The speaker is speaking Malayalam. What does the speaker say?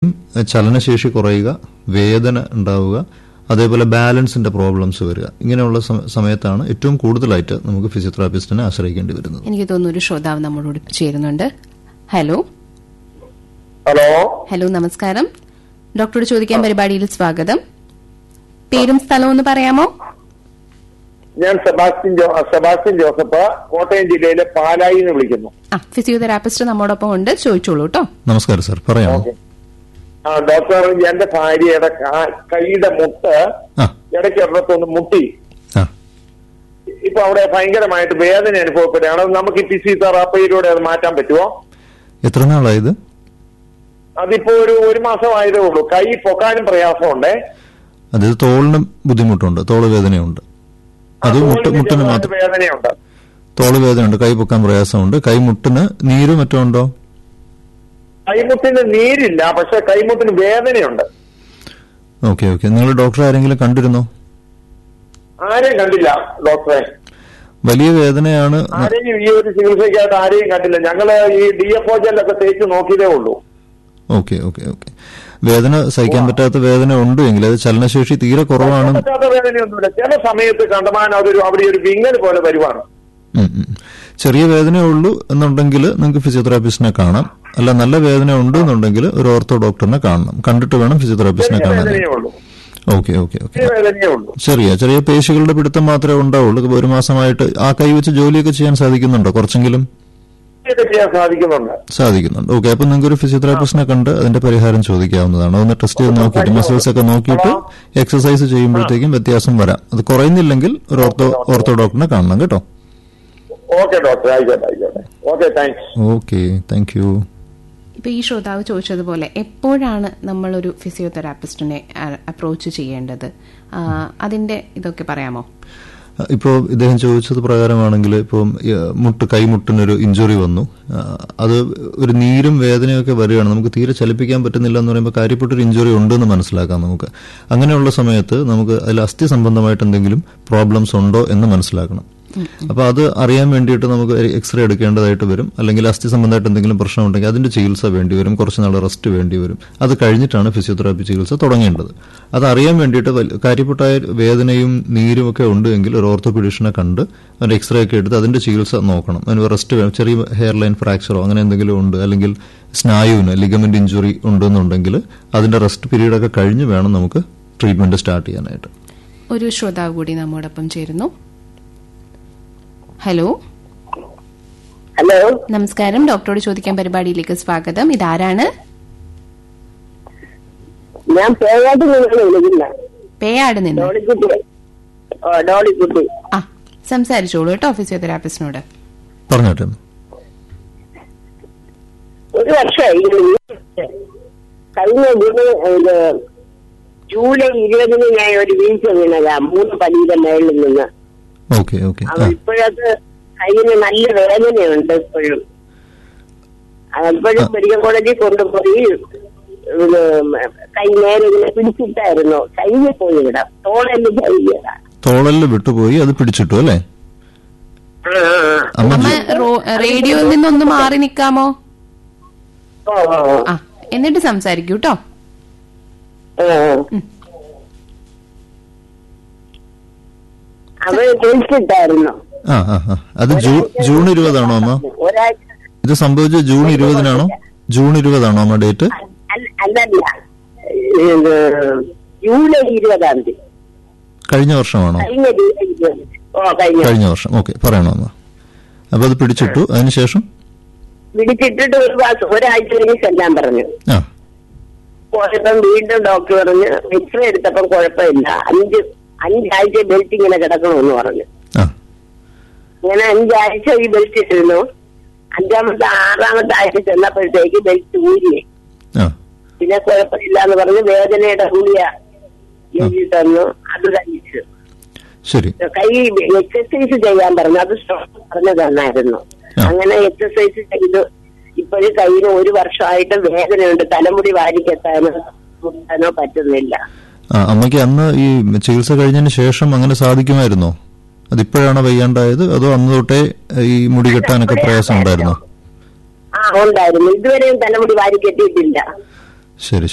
ചലനശേഷി കുറയുക വേദന ഉണ്ടാവുക അതേപോലെ ബാലൻസിന്റെ പ്രോബ്ലംസ് വരിക ഇങ്ങനെയുള്ള സമ- സമയത്താണ് ഏറ്റവും കൂടുതലായിട്ട് നമുക്ക് ഫിസിയോതെറാപ്പിസ്റ്റിനെ ആശ്രയിക്കേണ്ടി വരുന്നത് എനിക്ക് തോന്നുന്നു ഒരു ശ്രോതാവ് നമ്മളോട് ചേരുന്നുണ്ട് ഹലോ ഹലോ ഹലോ നമസ്കാരം ഡോക്ടറോട് ചോദിക്കാൻ പരിപാടിയിൽ സ്വാഗതം പേരും സ്ഥലവും ഒന്ന് പറയാമോ ഞാൻ സെബാസ്റ്റ്യൻ ജോ സെബാസ്റ്റ്യൻ ജോസഫ് കോട്ടയം ജില്ലയിലെ പാലായി എന്ന് വിളിക്കുന്നു ആ ഫിസിയോതെറാപ്പിസ്റ്റ് നമ്മോടൊപ്പം ഉണ്ട് ചോദിച്ചോളൂ കേട്ടോ നമസ്കാരം സാർ പറയാമോ ഓക്കെ ആ ഡോക്ടർ എന്റെ ഭാര്യയുടെ കാ- കൈയുടെ മുട്ട് ആ ഇടയ്ക്ക് ഒരിടത്തൊന്ന് മുട്ടി ആ ഇപ്പൊ അവിടെ ഭയങ്കരമായിട്ട് വേദന അനുഭവപ്പെടുകയാണ് അത് നമുക്ക് ഈ ഫിസിയോതെറാപ്പിയിലൂടെ അത് മാറ്റാൻ പറ്റുമോ എത്ര നാളായത് അതിപ്പോ ഒരു ഒരു മാസം ആയതേ ഉള്ളൂ കൈ പൊക്കാനും പ്രയാസമുണ്ടേ അത് തോളിന് ബുദ്ധിമുട്ടുണ്ട് തോള് വേദനയുണ്ട് അത് മുട്ട് തോളിന് മുട്ടിന് ചെറുതായിട്ട് മാത്രം വേദനയുണ്ട് തോള് വേദനയുണ്ട് കൈ പൊക്കാൻ പ്രയാസമുണ്ട് കൈമുട്ടിന് നീര് മറ്റോ ഉണ്ടോ കൈമുട്ടിന് നീരില്ല പക്ഷെ കൈമുട്ടിന് വേദനയുണ്ട് ഓക്കെ ഓക്കെ നിങ്ങൾ ഡോക്ടറെ ആരെങ്കിലും കണ്ടിരുന്നോ ആരെയും കണ്ടില്ല ഡോക്ടറെ വലിയ വേദനയാണ് ആരെയും ഈ ഒരു ചികിത്സയ്ക്കായിട്ട് ആരെയും കണ്ടില്ല ഞങ്ങള് ഈ ഡി എഫ് ഒ ജെല്ലൊക്കെ തേച്ച് നോക്കിയതേ ഉള്ളൂ ഓക്കെ ഓക്കെ ഓക്കെ വേദന സഹിക്കാൻ പറ്റാത്ത വേദന ഉണ്ട് എങ്കിൽ അത് ചലനശേഷി തീരെ കുറവാണ് പറ്റാത്ത വേദനയൊന്നുമില്ല ചില സമയത്ത് കണ്ടമാനം അതൊരു അവിടെ ഒരു വിങ്ങൽ പോലെ വരുവാണ് ഉം, ഉം. ചെറിയ വേദനയേ ഉള്ളൂ എന്നുണ്ടെങ്കിൽ നിങ്ങൾക്ക് ഫിസിയോതെറാപ്പിസ്റ്റിനെ കാണാം അല്ല നല്ല വേദന ഉണ്ട് എന്നുണ്ടെങ്കിൽ ഒരു ഓർത്തോ ഡോക്ടറിനെ കാണണം കണ്ടിട്ട് വേണം ഫിസിയോതെറാപ്പിസ്റ്റിനെ ചെറിയ കാണാൻ വേദനയേ ഉള്ളൂ ഓക്കെ ഓക്കെ ഓക്കെ ചെറിയ വേദനയേ ഉള്ളൂ ചെറിയ ചെറിയ പേശികളുടെ പിടുത്തം മാത്രമേ ഉണ്ടാവുള്ളൂ ഇപ്പൊ ഒരു മാസമായിട്ട് ആ കൈ വെച്ച് ജോലിയൊക്കെ ചെയ്യാൻ സാധിക്കുന്നുണ്ടോ കുറച്ചെങ്കിലും ഇതൊക്കെ ചെയ്യാൻ സാധിക്കുന്നുണ്ട് സാധിക്കുന്നുണ്ട് ഓക്കെ അപ്പൊ നിങ്ങൾക്ക് ഒരു ഫിസിയോതെറാപ്പിസ്റ്റിനെ കണ്ട് അതിന്റെ പരിഹാരം ചോദിക്കാവുന്നതാണ് ഒന്ന് ടെസ്റ്റ് ചെയ്ത് നോക്കിയിട്ട് മസിൽസ് ഒക്കെ നോക്കിയിട്ട് എക്സസൈസ് ചെയ്യുമ്പോഴത്തേക്കും വ്യത്യാസം വരാം അത് കുറയുന്നില്ലെങ്കിൽ ഒരു ഓർത്തോ ഓർത്തോ ഡോക്ടറിനെ കാണണം കേട്ടോ ഓക്കെ ഡോക്ടർ ആയിക്കോട്ടെ ആയിക്കോട്ടെ okay thanks okay thank you ഇപ്പൊ ഈ ശ്രോതാവ് ചോദിച്ചതുപോലെ എപ്പോഴാണ് നമ്മളൊരു ഫിസിയോതെറാപ്പിസ്റ്റിനെ അപ്രോച്ച് ചെയ്യേണ്ടത് ആ, അതിന്റെ ഇതൊക്കെ പറയാമോ ഇപ്പോൾ ഇദ്ദേഹം ചോദിച്ചത് പ്രകാരമാണെങ്കിൽ ഇപ്പം ഈ, മുട്ട് കൈമുട്ടിനൊരു ഇഞ്ചുറി വന്നു ആ, അത് ഒരു നീരും വേദനയൊക്കെ വരികയാണ് നമുക്ക് തീരെ ചലിപ്പിക്കാൻ പറ്റുന്നില്ല എന്ന് പറയുമ്പോൾ കാര്യപ്പെട്ടൊരു ഇഞ്ചുറി ഉണ്ടെന്ന് മനസ്സിലാക്കാം നമുക്ക് അങ്ങനെയുള്ള സമയത്ത് നമുക്ക് അതിൽ അസ്ഥി സംബന്ധമായിട്ട് എന്തെങ്കിലും പ്രോബ്ലംസ് ഉണ്ടോ എന്ന് മനസ്സിലാക്കണം അപ്പൊ അത് അറിയാൻ വേണ്ടിയിട്ട് നമുക്ക് എക്സ്റേ എടുക്കേണ്ടതായിട്ട് വരും അല്ലെങ്കിൽ അസ്ഥി സംബന്ധമായിട്ട് എന്തെങ്കിലും പ്രശ്നമുണ്ടെങ്കിൽ അതിന്റെ ചികിത്സ വേണ്ടി വരും കുറച്ച് നാൾ റെസ്റ്റ് വേണ്ടി വരും അത് കഴിഞ്ഞിട്ടാണ് ഫിസിയോതെറാപ്പി ചികിത്സ തുടങ്ങേണ്ടത് അത് അറിയാൻ വേണ്ടിയിട്ട് വല്ല- കാര്യപ്പെട്ടായ വേദനയും നീരും ഒക്കെ ഉണ്ട് എങ്കിൽ ഒരു ഓർത്തോപീഡിഷനെ കണ്ട് അതിന്റെ എക്സ്റേ ഒക്കെ എടുത്ത് അതിന്റെ ചികിത്സ നോക്കണം അതിന് റെസ്റ്റ് വേണം ചെറിയ ഹെയർ ലൈൻ ഫ്രാക്ചറോ അങ്ങനെ എന്തെങ്കിലും ഉണ്ട് അല്ലെങ്കിൽ സ്നായുവിന് ലിഗമെന്റ് ഇഞ്ചുറി ഉണ്ടെന്നുണ്ടെങ്കിൽ അതിന്റെ റെസ്റ്റ് പീരീഡ് ഒക്കെ കഴിഞ്ഞ് വേണം നമുക്ക് ട്രീറ്റ്മെന്റ് സ്റ്റാർട്ട് ചെയ്യാനായിട്ട് ഒരു ശ്രോതാവ് കൂടി നമ്മോടൊപ്പം ചേരുന്നു ഹലോ ഹലോ നമസ്കാരം ഡോക്ടറോട് ചോദിക്കാൻ പരിപാടിയിലേക്ക് സ്വാഗതം ഇതാരാണ് ഞാൻ പേയാട്ട് നിന്നാണ് വിളിക്കുന്നത് പേയാട് നിന്ന് ഡോളിക്കുട്ടി ഓ ഡോളിക്കുട്ടി ആ സംസാരിച്ചോളൂ കേട്ടോ ഫിസിയോതെറാപ്പിസ്റ്റിനോട് പറഞ്ഞോട്ടെ ഒരു വർഷമായി ഇങ്ങനെ വീഴ്ച. കഴിഞ്ഞ ജൂൺ ഇത് ജൂലൈ ഇരുപതിന് ഞാൻ ഒരു വീഴ്ച വീണതാ മൂന്ന് പടിയുടെ മേളിൽ നിന്ന് ഓക്കെ ഓക്കെ അവ ഇപ്പോഴത് കയ്യിന് നല്ല വേദനയുണ്ട് ഇപ്പോഴും അപ്പോഴും മെഡിക്കൽ കോളേജിൽ കൊണ്ടുപോയി ഇത് കൈ നേരെ ഇങ്ങനെ പിടിച്ചിട്ടായിരുന്നു കയ്യിൽ പോയി ഇവിടെ തോളെല്ലാം കയ്യതാ തോളലിൽ വിട്ടുപോയി അത് പിടിച്ചിട്ടു അല്ലേ ആ ആ, ആ. അമ്മ അമ്മ റോ- റേഡിയോയിൽ നിന്നൊന്ന് മാറി നിൽക്കാമോ ഓ ഓ ഓ. ആ എന്നിട്ട് സംസാരിക്കൂ കേട്ടോ ആ, ആ. അവര് പിടിച്ചിട്ടായിരുന്നു ആ ആ ആ അത് ജൂ- ജൂൺ ഇരുപതാണോ അമ്മ ഒരാഴ്ച ഇത് സംഭവിച്ചത് ജൂൺ ഇരുപതിനാണോ ജൂൺ ഇരുപതാണോ അമ്മ ഡേറ്റ് അല്ല- അല്ലല്ല ഇത് ജൂലൈ ഇരുപതാം തീയതി കഴിഞ്ഞ വർഷമാണോ കഴിഞ്ഞ ജൂലൈ ഇരുപത് ഓ കഴിഞ്ഞ കഴിഞ്ഞ വർഷം ഓക്കെ പറയണോ അമ്മ അപ്പൊ അത് പിടിച്ചിട്ടു അതിനുശേഷം പിടിച്ചിട്ടിട്ട് ഒരു മാസം ഒരാഴ്ച കഴിഞ്ഞ് ചെല്ലാൻ പറഞ്ഞു ആ പോയപ്പം വീണ്ടും ഡോക്ടർ പറഞ്ഞു എക്സ്റേ എടുത്തപ്പം കുഴപ്പമില്ല അഞ്ച് അഞ്ചാഴ്ച ബെൽറ്റ് ഇങ്ങനെ കിടക്കണമെന്ന് പറഞ്ഞു ആ അങ്ങനെ അഞ്ചാഴ്ച ഈ ബെൽറ്റ് ഇട്ടിരുന്നു അഞ്ചാമത്തെ ആറാമത്തെ ആഴ്ച ചെന്നപ്പോഴത്തേക്ക് ബെൽറ്റ് ഊരി ആ പിന്നെ കുഴപ്പമില്ല എന്ന് പറഞ്ഞ് വേദനയുടെ ഗുളിയ എഴുതി തന്നു അത് കഴിച്ചു ശരി കൈ എക്സസൈസ് ചെയ്യാൻ പറഞ്ഞു അത് ഡോക്ടർ പറഞ്ഞു തന്നായിരുന്നു ആ. അങ്ങനെ എക്സസൈസ് ചെയ്ത് ഇപ്പോഴും കയ്യിന് ഒരു വർഷമായിട്ട് വേദനയുണ്ട് തലമുടി വാരിക്കെത്താനോ മുട്ടാനോ പറ്റുന്നില്ല ആ അമ്മയ്ക്ക് അന്ന് ഈ ചികിത്സ കഴിഞ്ഞതിന് ശേഷം അങ്ങനെ സാധിക്കുമായിരുന്നോ അതിപ്പോഴാണോ വയ്യാണ്ടായത് അതോ അന്ന് തൊട്ടേ ഈ മുടി കെട്ടാനൊക്കെ പ്രയാസം ഉണ്ടായിരുന്നോ ആ ഉണ്ടായിരുന്നു ഇതുവരെയും തലമുടി വാരി കെട്ടിയിട്ടില്ല ശരി